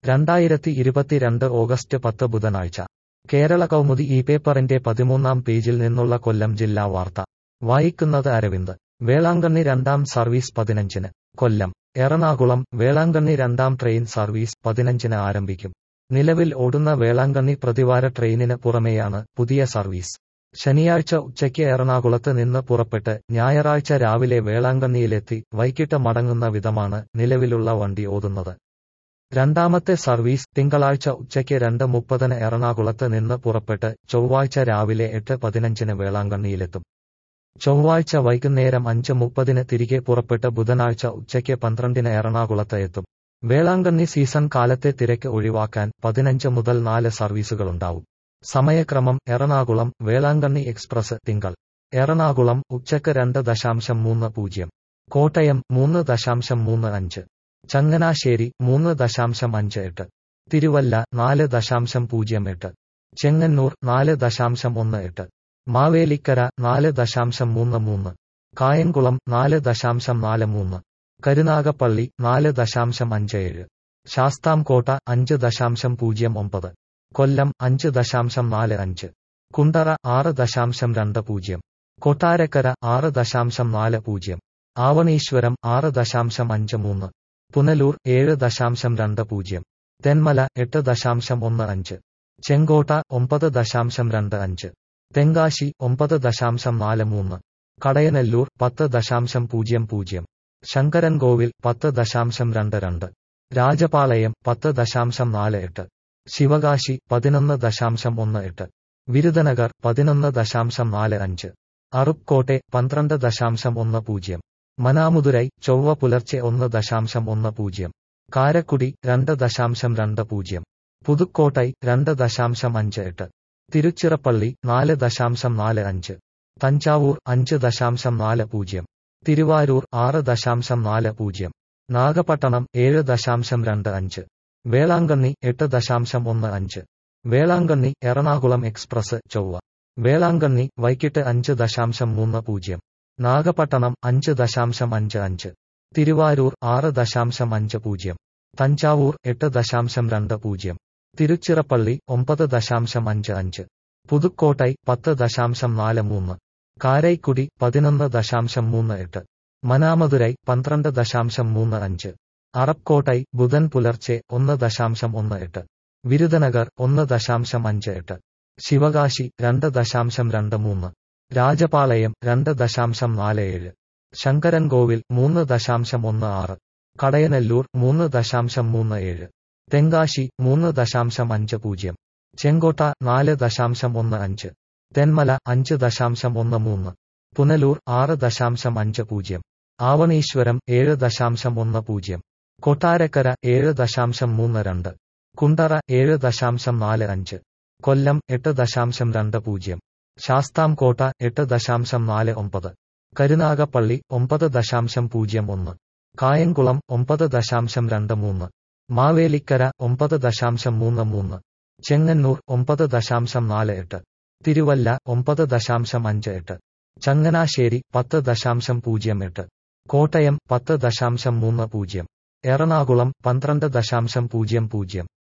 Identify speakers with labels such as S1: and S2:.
S1: രണ്ടായിരത്തി ഇരുപത്തിരണ്ട് ഓഗസ്റ്റ് പത്ത് ബുധനാഴ്ച കേരള കൗമുദി ഈ പേപ്പറിന്റെ പതിമൂന്നാം പേജിൽ നിന്നുള്ള കൊല്ലം ജില്ലാ വാർത്ത വായിക്കുന്നത് അരവിന്ദ് വേളാങ്കണ്ണി രണ്ടാം സർവീസ് പതിനഞ്ചിന് കൊല്ലം എറണാകുളം വേളാങ്കണ്ണി രണ്ടാം ട്രെയിൻ സർവീസ് പതിനഞ്ചിന് ആരംഭിക്കും നിലവിൽ ഓടുന്ന വേളാങ്കണ്ണി പ്രതിവാര ട്രെയിനിന് പുറമെയാണ് പുതിയ സർവീസ് ശനിയാഴ്ച ഉച്ചയ്ക്ക് എറണാകുളത്ത് നിന്ന് പുറപ്പെട്ട് ഞായറാഴ്ച രാവിലെ വേളാങ്കണ്ണിയിലെത്തി വൈകിട്ട് മടങ്ങുന്ന വിധമാണ് നിലവിലുള്ള വണ്ടി ഓടുന്നത് രണ്ടാമത്തെ സർവീസ് തിങ്കളാഴ്ച ഉച്ചയ്ക്ക് രണ്ട് മുപ്പതിന് എറണാകുളത്ത് നിന്ന് പുറപ്പെട്ട് ചൊവ്വാഴ്ച രാവിലെ എട്ട് പതിനഞ്ചിന് വേളാങ്കണ്ണിയിലെത്തും ചൊവ്വാഴ്ച വൈകുന്നേരം അഞ്ച് മുപ്പതിന് തിരികെ പുറപ്പെട്ട് ബുധനാഴ്ച ഉച്ചയ്ക്ക് പന്ത്രണ്ടിന് എറണാകുളത്ത് എത്തും വേളാങ്കണ്ണി സീസൺ കാലത്തെ തിരക്ക് ഒഴിവാക്കാൻ പതിനഞ്ച് മുതൽ നാല് സർവീസുകളുണ്ടാവും സമയക്രമം എറണാകുളം വേളാങ്കണ്ണി എക്സ്പ്രസ് തിങ്കൾ എറണാകുളം ഉച്ചക്ക് രണ്ട് ദശാംശം മൂന്ന് പൂജ്യം കോട്ടയം മൂന്ന് ദശാംശം മൂന്ന് അഞ്ച് ചങ്ങനാശ്ശേരി മൂന്ന് ദശാംശം അഞ്ച് എട്ട് തിരുവല്ല നാല് ദശാംശം പൂജ്യം എട്ട് ചെങ്ങന്നൂർ നാല് ദശാംശം ഒന്ന് എട്ട് മാവേലിക്കര നാല് ദശാംശം മൂന്ന് മൂന്ന് കായംകുളം നാല് ദശാംശം നാല് മൂന്ന് കരുനാഗപ്പള്ളി നാല് ദശാംശം അഞ്ച് ഏഴ് ശാസ്താംകോട്ട അഞ്ച് ദശാംശം പൂജ്യം ഒമ്പത് കൊല്ലം അഞ്ച് ദശാംശം നാല് അഞ്ച് കുണ്ടറ ആറ് ദശാംശം രണ്ട് പൂജ്യം കൊട്ടാരക്കര ആറ് ദശാംശം നാല് പൂജ്യം ആവണീശ്വരം ആറ് ദശാംശം അഞ്ച് മൂന്ന് പുനലൂർ ഏഴ് ദശാംശം രണ്ട് പൂജ്യം തെന്മല എട്ട് ദശാംശം ഒന്ന് അഞ്ച് ചെങ്കോട്ട ഒമ്പത് ദശാംശം രണ്ട് അഞ്ച് തെങ്കാശി ഒമ്പത് ദശാംശം നാല് മൂന്ന് കടയനെല്ലൂർ പത്ത് ദശാംശം പൂജ്യം പൂജ്യം ശങ്കരൻകോവിൽ പത്ത് ദശാംശം രണ്ട് രണ്ട് രാജപാളയം പത്ത് ദശാംശം നാല് എട്ട് ശിവകാശി പതിനൊന്ന് ദശാംശം ഒന്ന് എട്ട് വിരുദനഗർ പതിനൊന്ന് ദശാംശം നാല് അഞ്ച് അറുപ്കോട്ടെ പന്ത്രണ്ട് ദശാംശം ഒന്ന് പൂജ്യം മനാമുതുരൈ ചൊവ്വ പുലർച്ചെ ഒന്ന് ദശാംശം ഒന്ന് പൂജ്യം കാരക്കുടി രണ്ട് ദശാംശം രണ്ട് പൂജ്യം പുതുക്കോട്ടൈ രണ്ട് ദശാംശം അഞ്ച് എട്ട് തിരുച്ചിറപ്പള്ളി നാല് ദശാംശം നാല് അഞ്ച് തഞ്ചാവൂർ അഞ്ച് ദശാംശം നാല് പൂജ്യം തിരുവാരൂർ ആറ് ദശാംശം നാല് പൂജ്യം നാഗപട്ടണം ഏഴ് ദശാംശം രണ്ട് അഞ്ച് വേളാങ്കണ്ണി എട്ട് ദശാംശം ഒന്ന് അഞ്ച് വേളാങ്കണ്ണി എറണാകുളം എക്സ്പ്രസ് ചൊവ്വ വേളാങ്കണ്ണി വൈകിട്ട് അഞ്ച് ദശാംശം മൂന്ന് പൂജ്യം നാഗപട്ടണം അഞ്ച് ദശാംശം അഞ്ച് അഞ്ച് തിരുവാരൂർ ആറ് ദശാംശം അഞ്ച് പൂജ്യം തഞ്ചാവൂർ എട്ട് ദശാംശം രണ്ട് പൂജ്യം തിരുച്ചിറപ്പള്ളി ഒമ്പത് ദശാംശം അഞ്ച് അഞ്ച് പുതുക്കോട്ടൈ പത്ത് ദശാംശം നാല് മൂന്ന് കാരൈക്കുടി പതിനൊന്ന് ദശാംശം മൂന്ന് എട്ട് മനാമതുരൈ പന്ത്രണ്ട് ദശാംശം മൂന്ന് അഞ്ച് അറബ്കോട്ടൈ ബുധൻ പുലർച്ചെ ഒന്ന് ദശാംശം ഒന്ന് എട്ട് വിരുദനഗർ ഒന്ന് ദശാംശം അഞ്ച് എട്ട് ശിവകാശി രണ്ട് ദശാംശം രണ്ട് മൂന്ന് രാജപാളയം രണ്ട് ദശാംശം നാല് ഏഴ് ശങ്കരൻകോവിൽ മൂന്ന് ദശാംശം ഒന്ന് ആറ് കടയനെല്ലൂർ മൂന്ന് ദശാംശം മൂന്ന് ഏഴ് തെങ്കാശി മൂന്ന് ദശാംശം അഞ്ച് പൂജ്യം ചെങ്കോട്ട നാല് ദശാംശം ഒന്ന് അഞ്ച് തെന്മല അഞ്ച് ദശാംശം ഒന്ന് മൂന്ന് പുനലൂർ ആറ് ദശാംശം അഞ്ച് പൂജ്യം ആവണീശ്വരം ഏഴ് ദശാംശം ഒന്ന് പൂജ്യം കൊട്ടാരക്കര ഏഴ് ദശാംശം മൂന്ന് രണ്ട് കുണ്ടറ ഏഴ് ദശാംശം നാല് അഞ്ച് കൊല്ലം എട്ട് ദശാംശം രണ്ട് പൂജ്യം ശാസ്താംകോട്ട എട്ട് ദശാംശം നാല് ഒമ്പത് കരുനാഗപ്പള്ളി ഒമ്പത് ദശാംശം പൂജ്യം ഒന്ന് കായംകുളം ഒമ്പത് ദശാംശം രണ്ട് മൂന്ന് മാവേലിക്കര ഒമ്പത് ദശാംശം മൂന്ന് മൂന്ന് ചെങ്ങന്നൂർ ഒമ്പത് ദശാംശം നാല് എട്ട് തിരുവല്ല ഒമ്പത് ദശാംശം അഞ്ച് എട്ട് ചങ്ങനാശ്ശേരി പത്ത് ദശാംശം പൂജ്യം എട്ട് കോട്ടയം പത്ത് ദശാംശം മൂന്ന് പൂജ്യം എറണാകുളം പന്ത്രണ്ട് ദശാംശം പൂജ്യം പൂജ്യം